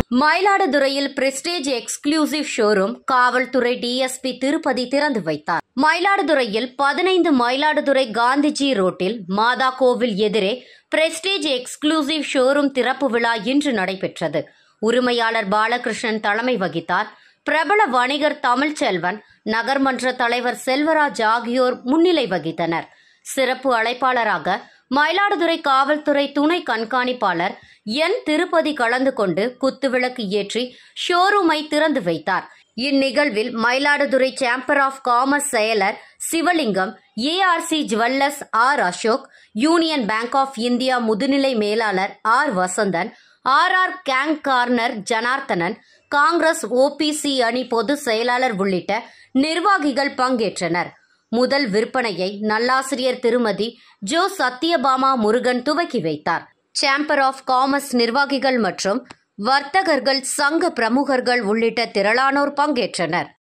மயிலாடுதுறையில் prestige exclusive showroom காவல்துறை DSP Tirupathi திறந்து வைத்தார் மயிலாடுதுறையில் பதினைந்து மயிலாடுதுறை காந்திஜி ரோட்டில் மாதா கோவில் எதிரே பிரஸ்டேஜ் எக்ஸ்க்ளூசிவ் ஷோரூம் திறப்பு விழா இன்று நடைபெற்றது உரிமையாளர் பாலகிருஷ்ணன் தலைமை வகித்தார் பிரபல வணிகர் தமிழ்ச்செல்வன் நகர்மன்ற தலைவர் செல்வராஜ் ஆகியோர் முன்னிலை வகித்தனர் சிறப்பு அழைப்பாளராக மயிலாடுதுறை காவல்துறை துணை கண்காணிப்பாளர் என் திருப்பதி கலந்து கொண்டு குத்துவிளக்கு ஏற்றி ஷோரூமை திறந்து வைத்தார் இந்நிகழ்வில் மயிலாடுதுறை சேம்பர் ஆஃப் காமர்ஸ் செயலர் Sivalingam ARC jewellers R Ashok union bank of India முதுநிலை மேலாளர் R Vasanthan R R gang corner Janarthanan Congress OBC அணி பொதுச் செயலாளர் உள்ளிட்ட நிர்வாகிகள் பங்கேற்றனர் முதல் விற்பனையை நல்லாசிரியர் திருமதி ஜோ சத்யபாமா முருகன் துவக்கி வைத்தார் சேம்பர் ஆஃப் காமர்ஸ் நிர்வாகிகள் மற்றும் வர்த்தகர்கள் சங்க பிரமுகர்கள் உள்ளிட்ட திரளானோர் பங்கேற்றனர்